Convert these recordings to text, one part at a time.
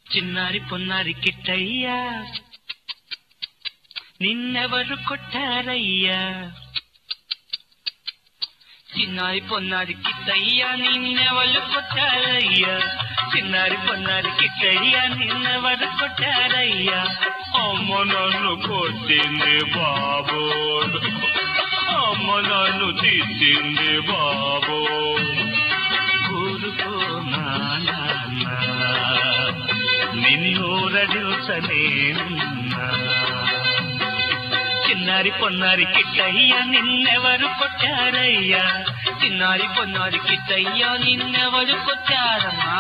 చిన్నారి పొన్నారి కిట్టయ్యా నిన్నెవరు కొట్టారయ్యా చిన్నారి పొన్నారి కిట్టయ్యా నిన్నెవరు కొట్టారయ్యా చిన్నారి పొన్నారి కిట్టయ్యా నిన్నెవరు కొట్టారయ్యా అమ్మ నన్ను కొట్టింది బాబో అమ్మ నన్ను తిట్టింది బాబో ఊరుకో నాన్న నిన్నూరడిసనేనున్నా చిన్నారి పొన్నారి కిట్టయ్యా నిన్నెవరు కొట్టారయ్యా చిన్నారి పొన్నారి కిట్టయ్యా నిన్నెవరు కొట్టారమ్మా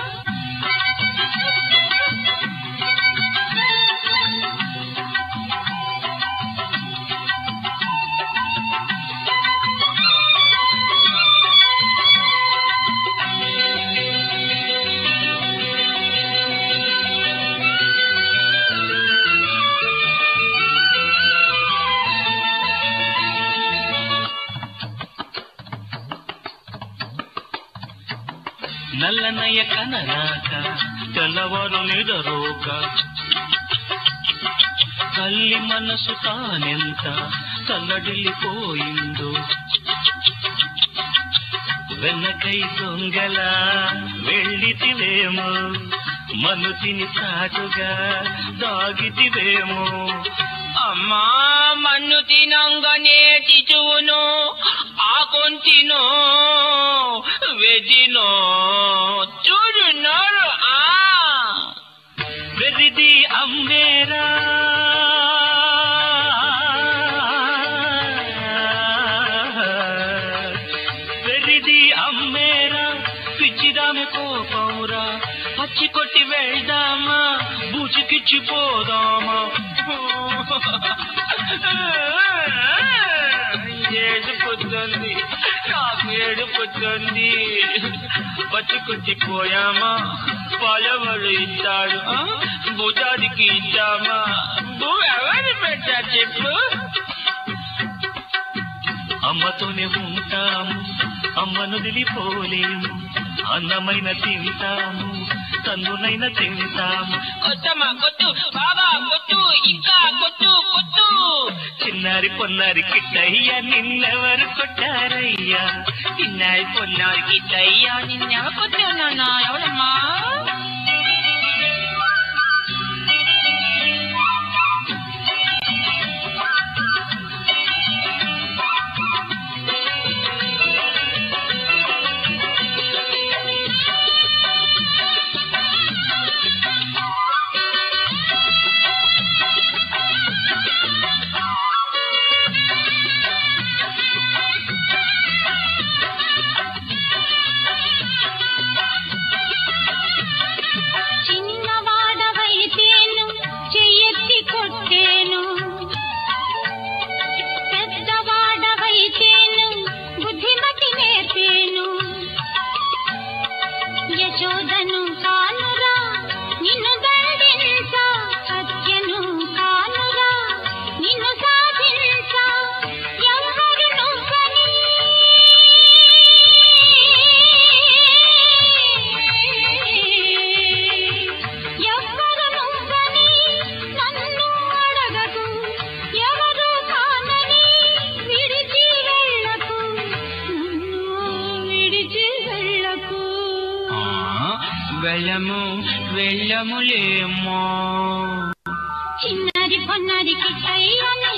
నల్లనయ్య కనరాక తెల్లవారు నిదరోక తల్లి మనసు తానెంత తల్లడిల్లిపోయిందో వెనకై దొంగల వెళ్ళితివేమో మనుతిని చాటుగా దాగితివేమో అమ్మా మన్ను తినంగానే చిచువును ఆకొంటినో వెజినో చూడున్నారు ఆ వెరిది అమ్మేరా వెరిది అమ్మేరా పిచ్చిదామె కోపంరా పచ్చి కొట్టి వెళ్దామా బూచికిచ్చిపోదామా ఏడుపుతుంది నాకు ఏడుపుతుంది పచ్చి పోయామా పలవలు ఇచ్చాడు ఆ? భుజానికి ఇచ్చామా నువ్వు ఎవరు పెట్టా చెప్పు అమ్మతోనే ఉంటాము అమ్మను దిలిపోలేము అన్నమైన తింటాము తన్నునైన తింటాము కొట్టమ్మా కొట్టు బాబా కొట్టు ఇంకా కొట్టు కొట్టు చిన్నారి పొన్నారి కిట్టయ్యా నిన్నెవరు కొట్టారయ్యా చిన్నారి పొన్నారి ఇట్లయ్యా నిన్న కొట్టానా ఎవరమ్మా చిన్నవాడవైతేను చెయ్యెత్తి కొట్టేను పెద్దవాడవైతేను బుద్ధిమతి నేర్పేను యశోదను కానురా నిన్ను దండించ సత్యను కానురా నిన్ను సాధించ ఎవరు నువ్వని ఎవ్వరు నువ్వని నన్ను అడగకు ఎవరు కానని విడిచి వెళ్ళకు నన్ను విడిచి వెళ్ళకు వెళ్ళము వెళ్ళములేమో చిన్నది పొన్నది కిట్టయ్యను